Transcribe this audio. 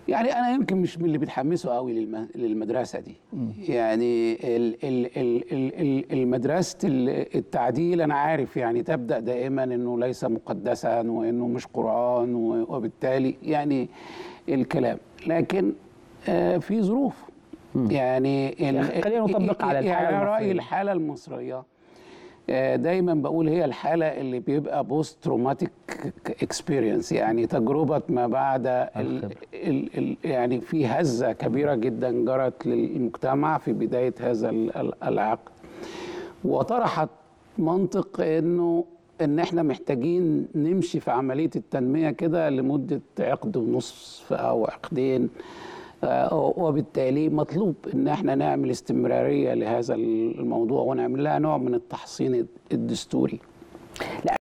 يعني انا يمكن مش من اللي بيتحمسوا قوي للم- للمدرسه دي يعني ال- ال- ال- ال- ال- المدرسه ال- التعديل انا عارف يعني تبدا دائما انه ليس مقدسا وانه مش قران و- وبالتالي يعني الكلام لكن آه، في ظروف يعني ال- خلينا نطبق على الحالة يعني أنا رايي المصرية. الحاله المصريه آه، دايما بقول هي الحاله اللي بيبقى بوست تروماتيك اكسبيرينس يعني تجربه ما بعد ال الخبرة. ال ال يعني في هزه كبيره جدا جرت للمجتمع في بدايه هذا ال- ال- العقد وطرحت منطق انه ان احنا محتاجين نمشي في عمليه التنميه كده لمده عقد ونصف او عقدين آه، وبالتالي مطلوب ان احنا نعمل استمراريه لهذا الموضوع ونعمل لها نوع من التحصين الدستوري